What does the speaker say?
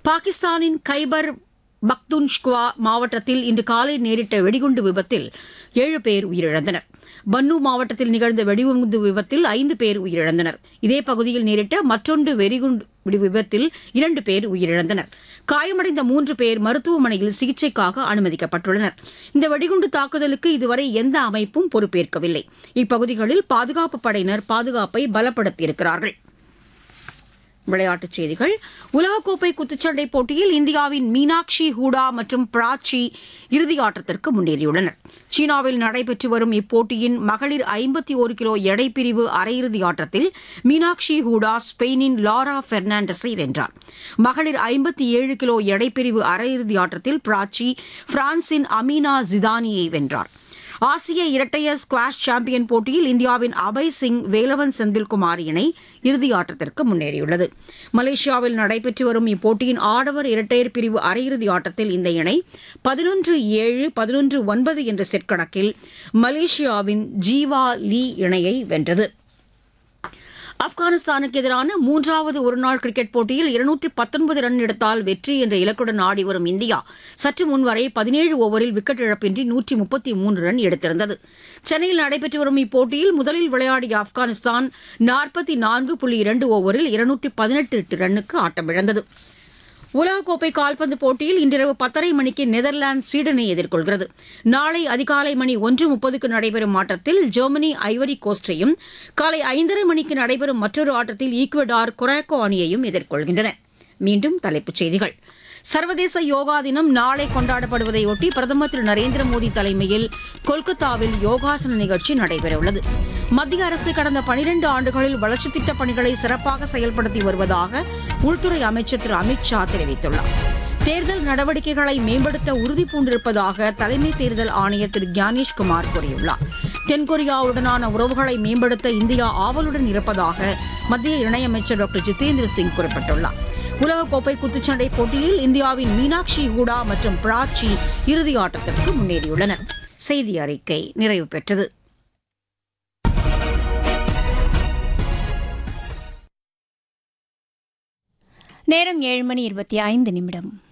பாகிஸ்தானின் கைபர் பக்துன்ஷ்குவா மாவட்டத்தில் இன்று காலை நேரிட்ட வெடிகுண்டு விபத்தில் ஏழு பேர் உயிரிழந்தனர் பன்னு மாவட்டத்தில் நிகழ்ந்த வெடிகுண்டு விபத்தில் ஐந்து பேர் உயிரிழந்தனர் இதே பகுதியில் நேரிட்ட மற்றொன்று வெடிகுண்டு வெடி விபத்தில் இரண்டு பேர் உயிரிழந்தனர் காயமடைந்த மூன்று பேர் மருத்துவமனையில் சிகிச்சைக்காக அனுமதிக்கப்பட்டுள்ளனர் இந்த வெடிகுண்டு தாக்குதலுக்கு இதுவரை எந்த அமைப்பும் பொறுப்பேற்கவில்லை இப்பகுதிகளில் பாதுகாப்பு படையினர் பாதுகாப்பை பலப்படுத்தியிருக்கிறார்கள் விளையாட்டுச் செய்திகள் உலகக்கோப்பை குத்துச்சண்டை போட்டியில் இந்தியாவின் மீனாட்சி ஹூடா மற்றும் பிராச்சி இறுதி ஆட்டத்திற்கு முன்னேறியுள்ளனர் சீனாவில் நடைபெற்று வரும் இப்போட்டியின் மகளிர் ஐம்பத்தி ஒரு கிலோ எடை பிரிவு அரையிறுதி ஆட்டத்தில் மீனாட்சி ஹூடா ஸ்பெயினின் லாரா பெர்னாண்டஸை வென்றார் மகளிர் ஐம்பத்தி ஏழு கிலோ எடை பிரிவு அரையிறுதி ஆட்டத்தில் பிராச்சி பிரான்சின் அமீனா ஜிதானியை வென்றார் ஆசிய இரட்டையர் ஸ்குவாஷ் சாம்பியன் போட்டியில் இந்தியாவின் அபய் சிங் வேலவன் செந்தில்குமார் இணை இறுதி ஆட்டத்திற்கு முன்னேறியுள்ளது மலேசியாவில் நடைபெற்று வரும் இப்போட்டியின் ஆடவர் இரட்டையர் பிரிவு அரையிறுதி ஆட்டத்தில் இந்த இணை பதினொன்று ஏழு பதினொன்று ஒன்பது என்ற செட் கணக்கில் மலேசியாவின் ஜீவா லீ இணையை வென்றது ஆப்கானிஸ்தானுக்கு எதிரான மூன்றாவது ஒருநாள் கிரிக்கெட் போட்டியில் இருநூற்றி பத்தொன்பது ரன் எடுத்தால் வெற்றி என்ற இலக்குடன் ஆடி வரும் இந்தியா சற்று முன்வரை பதினேழு ஓவரில் விக்கெட் இழப்பின்றி நூற்றி முப்பத்தி மூன்று ரன் எடுத்திருந்தது சென்னையில் நடைபெற்று வரும் இப்போட்டியில் முதலில் விளையாடிய ஆப்கானிஸ்தான் நாற்பத்தி நான்கு புள்ளி இரண்டு ஓவரில் இருநூற்றி பதினெட்டு ரன்னுக்கு ஆட்டமிழந்தது உலகக்கோப்பை கால்பந்து போட்டியில் இன்றிரவு பத்தரை மணிக்கு நெதர்லாந்து ஸ்வீடனை எதிர்கொள்கிறது நாளை அதிகாலை மணி ஒன்று முப்பதுக்கு நடைபெறும் ஆட்டத்தில் ஜெர்மனி ஐவரி கோஸ்டையும் காலை ஐந்தரை மணிக்கு நடைபெறும் மற்றொரு ஆட்டத்தில் ஈக்குவடார் கொராக்கோ அணியையும் எதிர்கொள்கின்றன மீண்டும் தலைப்புச் செய்திகள் சர்வதேச யோகா தினம் நாளை கொண்டாடப்படுவதையொட்டி பிரதமர் திரு நரேந்திர மோடி தலைமையில் கொல்கத்தாவில் யோகாசன நிகழ்ச்சி நடைபெறவுள்ளது மத்திய அரசு கடந்த பனிரெண்டு ஆண்டுகளில் வளர்ச்சித் திட்டப் பணிகளை சிறப்பாக செயல்படுத்தி வருவதாக உள்துறை அமைச்சர் திரு அமித் ஷா தெரிவித்துள்ளார் தேர்தல் நடவடிக்கைகளை மேம்படுத்த உறுதி பூண்டிருப்பதாக தலைமை தேர்தல் ஆணையர் திரு ஞானேஷ்குமார் கூறியுள்ளார் தென்கொரியாவுடனான உறவுகளை மேம்படுத்த இந்தியா ஆவலுடன் இருப்பதாக மத்திய இணையமைச்சர் டாக்டர் ஜிதேந்திர சிங் குறிப்பிட்டுள்ளார் உலகக்கோப்பை குத்துச்சண்டை போட்டியில் இந்தியாவின் மீனாட்சி ஹூடா மற்றும் பிராச்சி இறுதி ஆட்டத்திற்கு முன்னேறியுள்ளனர் செய்தி அறிக்கை நிறைவு பெற்றது நேரம் ஏழு மணி இருபத்தி ஐந்து நிமிடம்